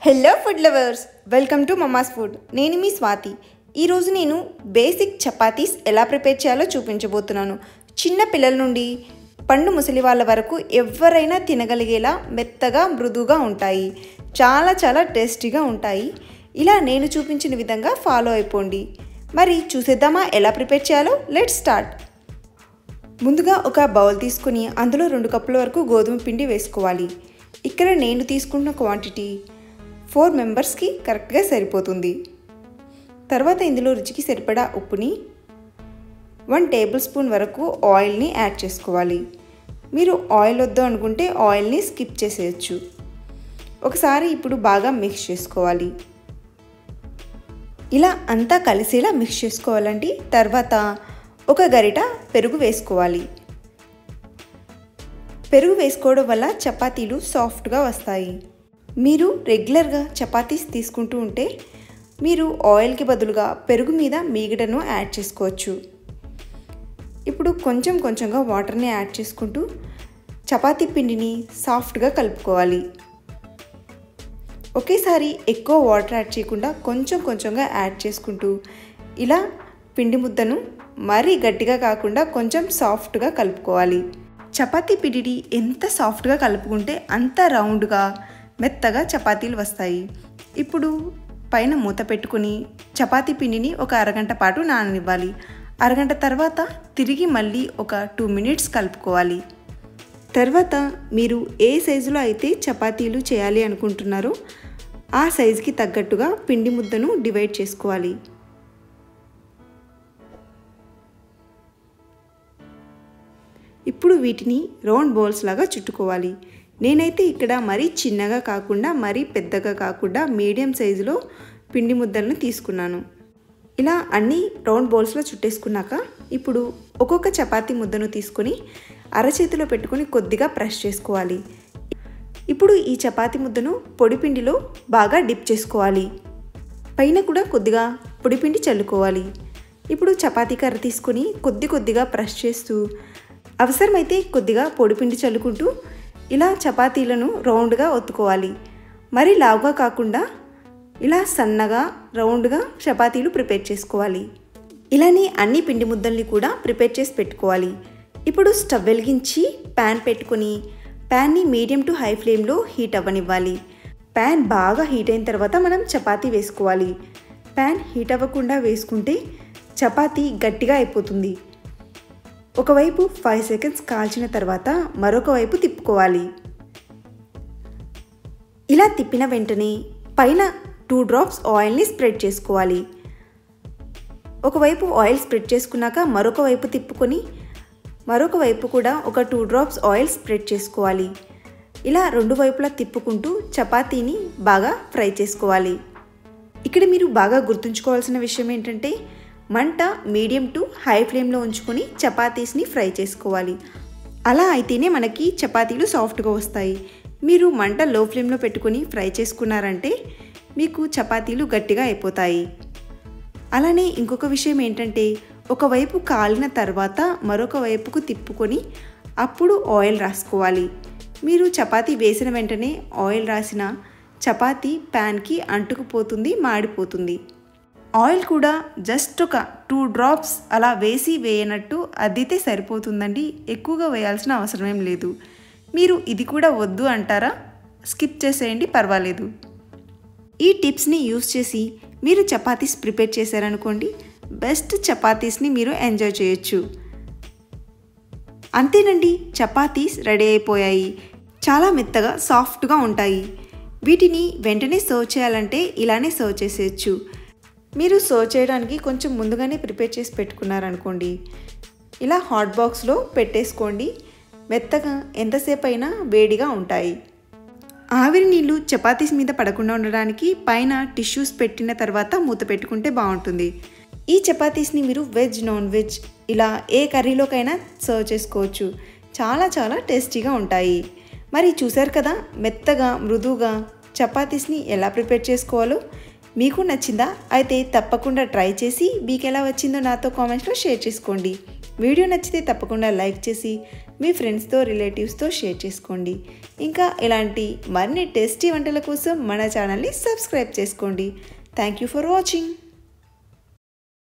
hello food lovers welcome to mamma's food నేను మీ స్వాతి ఈరోజు నేను బేసిక్ చపాతీస్ ఎలా ప్రిపేర్ చేయాలో చూపించబోతున్నాను చిన్న పిల్లల నుండి పండు ముసలి వాళ్ళ వరకు ఎవరైనా తినగలిగేలా మెత్తగా మృదువుగా ఉంటాయి చాలా చాలా టేస్టీగా ఉంటాయి ఇలా నేను చూపించిన విధంగా ఫాలో అయిపోండి మరి చూసేద్దామా ఎలా ప్రిపేర్ చేయాలో లెట్ స్టార్ట్ ముందుగా ఒక బౌల్ తీసుకొని అందులో రెండు కప్పుల వరకు గోధుమ పిండి వేసుకోవాలి ఇక్కడ నేను తీసుకున్న క్వాంటిటీ ఫోర్ మెంబర్స్కి కరెక్ట్గా సరిపోతుంది తర్వాత ఇందులో రుచికి సరిపడా ఉప్పుని వన్ టేబుల్ స్పూన్ వరకు ఆయిల్ని యాడ్ చేసుకోవాలి మీరు ఆయిల్ వద్దు అనుకుంటే ఆయిల్ని స్కిప్ చేసేయచ్చు ఒకసారి ఇప్పుడు బాగా మిక్స్ చేసుకోవాలి ఇలా అంతా కలిసేలా మిక్స్ చేసుకోవాలండి తర్వాత ఒక గరిట పెరుగు వేసుకోవాలి పెరుగు వేసుకోవడం వల్ల చపాతీలు సాఫ్ట్గా వస్తాయి మీరు రెగ్యులర్గా చపాతీస్ తీసుకుంటూ ఉంటే మీరు ఆయిల్కి బదులుగా పెరుగు మీద మీగడను యాడ్ చేసుకోవచ్చు ఇప్పుడు కొంచెం కొంచెంగా వాటర్ని యాడ్ చేసుకుంటూ చపాతీ పిండిని సాఫ్ట్గా కలుపుకోవాలి ఒకేసారి ఎక్కువ వాటర్ యాడ్ చేయకుండా కొంచెం కొంచెంగా యాడ్ చేసుకుంటూ ఇలా పిండి ముద్దను మరీ గట్టిగా కాకుండా కొంచెం సాఫ్ట్గా కలుపుకోవాలి చపాతీ పిండిని ఎంత సాఫ్ట్గా కలుపుకుంటే అంత రౌండ్గా మెత్తగా చపాతీలు వస్తాయి ఇప్పుడు పైన మూత పెట్టుకుని చపాతీ పిండిని ఒక అరగంట పాటు నాననివ్వాలి అరగంట తర్వాత తిరిగి మళ్ళీ ఒక టూ మినిట్స్ కలుపుకోవాలి తర్వాత మీరు ఏ సైజులో అయితే చపాతీలు చేయాలి అనుకుంటున్నారో ఆ సైజుకి తగ్గట్టుగా పిండి ముద్దను డివైడ్ చేసుకోవాలి ఇప్పుడు వీటిని రౌండ్ బౌల్స్ లాగా చుట్టుకోవాలి నేనైతే ఇక్కడ మరీ చిన్నగా కాకుండా మరీ పెద్దగా కాకుండా మీడియం సైజులో పిండి ముద్దలను తీసుకున్నాను ఇలా అన్ని రౌండ్ బౌల్స్లో చుట్టేసుకున్నాక ఇప్పుడు ఒక్కొక్క చపాతీ ముద్దను తీసుకొని అరచేతిలో పెట్టుకొని కొద్దిగా ప్రెస్ చేసుకోవాలి ఇప్పుడు ఈ చపాతీ ముద్దను పొడిపిండిలో బాగా డిప్ చేసుకోవాలి పైన కూడా కొద్దిగా పొడిపిండి చల్లుకోవాలి ఇప్పుడు చపాతీ కర్ర తీసుకొని కొద్ది కొద్దిగా ప్రెస్ చేస్తూ అవసరమైతే కొద్దిగా పొడిపిండి చల్లుకుంటూ ఇలా చపాతీలను రౌండ్గా ఒత్తుకోవాలి మరి లావుగా కాకుండా ఇలా సన్నగా రౌండ్గా చపాతీలు ప్రిపేర్ చేసుకోవాలి ఇలానే అన్ని పిండి ముద్దల్ని కూడా ప్రిపేర్ చేసి పెట్టుకోవాలి ఇప్పుడు స్టవ్ వెలిగించి ప్యాన్ పెట్టుకొని ప్యాన్ని మీడియం టు హై ఫ్లేమ్లో హీట్ అవ్వనివ్వాలి ప్యాన్ బాగా హీట్ అయిన తర్వాత మనం చపాతీ వేసుకోవాలి ప్యాన్ హీట్ అవ్వకుండా వేసుకుంటే చపాతీ గట్టిగా అయిపోతుంది ఒకవైపు ఫైవ్ సెకండ్స్ కాల్చిన తర్వాత మరొక వైపు తిప్పుకోవాలి ఇలా తిప్పిన వెంటనే పైన టూ డ్రాప్స్ ఆయిల్ని స్ప్రెడ్ చేసుకోవాలి ఒకవైపు ఆయిల్ స్ప్రెడ్ చేసుకున్నాక మరొక వైపు తిప్పుకొని మరొక వైపు కూడా ఒక టూ డ్రాప్స్ ఆయిల్ స్ప్రెడ్ చేసుకోవాలి ఇలా రెండు వైపులా తిప్పుకుంటూ చపాతీని బాగా ఫ్రై చేసుకోవాలి ఇక్కడ మీరు బాగా గుర్తుంచుకోవాల్సిన విషయం ఏంటంటే మంట మీడియం టు హై ఫ్లేమ్లో ఉంచుకొని చపాతీస్ని ఫ్రై చేసుకోవాలి అలా అయితేనే మనకి చపాతీలు సాఫ్ట్గా వస్తాయి మీరు మంట లో ఫ్లేమ్లో పెట్టుకొని ఫ్రై చేసుకున్నారంటే మీకు చపాతీలు గట్టిగా అయిపోతాయి అలానే ఇంకొక విషయం ఏంటంటే ఒకవైపు కాలిన తర్వాత మరొక వైపుకు తిప్పుకొని అప్పుడు ఆయిల్ రాసుకోవాలి మీరు చపాతీ వేసిన వెంటనే ఆయిల్ రాసిన చపాతీ ప్యాన్కి అంటుకుపోతుంది మాడిపోతుంది ఆయిల్ కూడా జస్ట్ ఒక టూ డ్రాప్స్ అలా వేసి వేయనట్టు అద్దితే సరిపోతుందండి ఎక్కువగా వేయాల్సిన అవసరం ఏం లేదు మీరు ఇది కూడా వద్దు అంటారా స్కిప్ చేసేయండి పర్వాలేదు ఈ టిప్స్ని యూస్ చేసి మీరు చపాతీస్ ప్రిపేర్ చేశారనుకోండి బెస్ట్ చపాతీస్ని మీరు ఎంజాయ్ చేయొచ్చు అంతేనండి చపాతీస్ రెడీ అయిపోయాయి చాలా మెత్తగా సాఫ్ట్గా ఉంటాయి వీటిని వెంటనే సర్వ్ చేయాలంటే ఇలానే సర్వ్ చేసేయచ్చు మీరు సర్వ్ చేయడానికి కొంచెం ముందుగానే ప్రిపేర్ చేసి పెట్టుకున్నారనుకోండి ఇలా హాట్ బాక్స్లో పెట్టేసుకోండి మెత్తగా ఎంతసేపు అయినా వేడిగా ఉంటాయి ఆవిరి నీళ్ళు చపాతీస్ మీద పడకుండా ఉండడానికి పైన టిష్యూస్ పెట్టిన తర్వాత మూత పెట్టుకుంటే బాగుంటుంది ఈ చపాతీస్ని మీరు వెజ్ నాన్ వెజ్ ఇలా ఏ కర్రీలోకైనా సర్వ్ చేసుకోవచ్చు చాలా చాలా టేస్టీగా ఉంటాయి మరి చూసారు కదా మెత్తగా మృదువుగా చపాతీస్ని ఎలా ప్రిపేర్ చేసుకోవాలో మీకు నచ్చిందా అయితే తప్పకుండా ట్రై చేసి మీకు ఎలా వచ్చిందో నాతో కామెంట్స్లో షేర్ చేసుకోండి వీడియో నచ్చితే తప్పకుండా లైక్ చేసి మీ ఫ్రెండ్స్తో రిలేటివ్స్తో షేర్ చేసుకోండి ఇంకా ఇలాంటి మరిన్ని టేస్టీ వంటల కోసం మన ఛానల్ని సబ్స్క్రైబ్ చేసుకోండి థ్యాంక్ యూ ఫర్ వాచింగ్